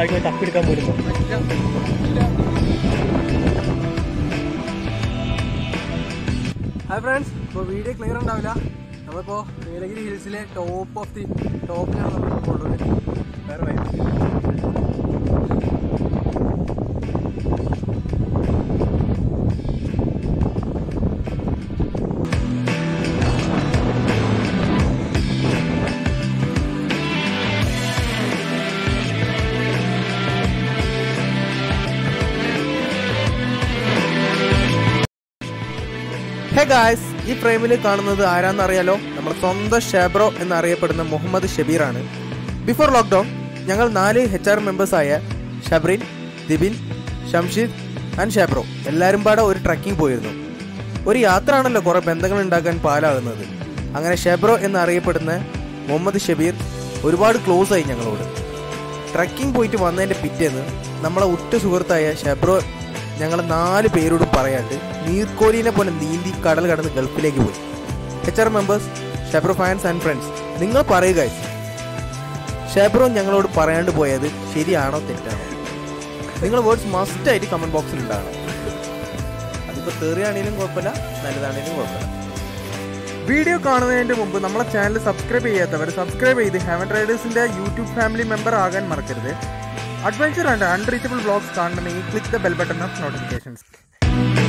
താഴെ തപ്പിയെടുക്കാൻ പോരുന്നു ഹായ് ഫ്രണ്ട്സ് ഇപ്പോൾ വീഡിയോ ക്ലിയർ ഉണ്ടാവില്ല നമ്മളിപ്പോൾ നീലഗിരി ഹിൽസിലെ ടോപ്പ് ഓഫ് ദി ടോപ്പിലാണ് നമ്മളിപ്പോൾ ഉള്ളത് വേറെ വഴി ഹേ ഗായ്സ് ഈ ഫ്രെയിമിൽ കാണുന്നത് ആരാന്ന് അറിയാലോ നമ്മുടെ സ്വന്തം ഷെബ്രോ എന്നറിയപ്പെടുന്ന മുഹമ്മദ് ഷബീറാണ് ബിഫോർ ലോക്ക്ഡൗൺ ഞങ്ങൾ നാല് എച്ച് ആർ മെമ്പേഴ്സായ ഷബ്രിൻ ദിബിൻ ഷംഷീദ് ആൻഡ് ഷെബ്രോ എല്ലാവരും പാടെ ഒരു ട്രക്കിംഗ് പോയിരുന്നു ഒരു യാത്ര ആണല്ലോ കുറേ ബന്ധങ്ങൾ ഉണ്ടാക്കാൻ പാലാകുന്നത് അങ്ങനെ ഷെബ്രോ എന്നറിയപ്പെടുന്ന മുഹമ്മദ് ഷബീർ ഒരുപാട് ക്ലോസ് ആയി ഞങ്ങളോട് ട്രക്കിംഗ് പോയിട്ട് വന്നതിൻ്റെ പിറ്റേന്ന് നമ്മളെ ഉറ്റ സുഹൃത്തായ ഷെബ്രോ ഞങ്ങൾ നാല് പേരോടും പറയാണ്ട് നീർക്കോലിനെ പോലെ നീന്തി കടൽ കടന്ന് ഗൾഫിലേക്ക് പോയി H R members Shebro fans and friends നിങ്ങൾ പറയുക ഷെബ്രോ ഞങ്ങളോട് പറയാണ്ട് പോയത് ശരിയാണോ തെറ്റാണോ നിങ്ങൾ വേർഡ്സ് മസ്റ്റായിട്ട് കമൻറ്റ് ബോക്സിൽ ഉണ്ടാകണം അതിപ്പോൾ തെറിയാണെങ്കിലും കുഴപ്പമില്ല നല്ലതാണെങ്കിലും കുഴപ്പമില്ല വീഡിയോ കാണുന്നതിന് മുമ്പ് നമ്മളെ ചാനൽ സബ്സ്ക്രൈബ് ചെയ്യാത്തവർ സബ്സ്ക്രൈബ് ചെയ്ത് ഹെവൻ റൈഡേഴ്സിന്റെ യൂട്യൂബ് ഫാമിലി മെമ്പർ ആകാൻ മറക്കരുത് അഡ്വഞ്ചർ ആൻഡ് അൺറീച്ചബിൾ ബ്ലോഗ്സ് കാണണമെങ്കിൽ click the bell button of notifications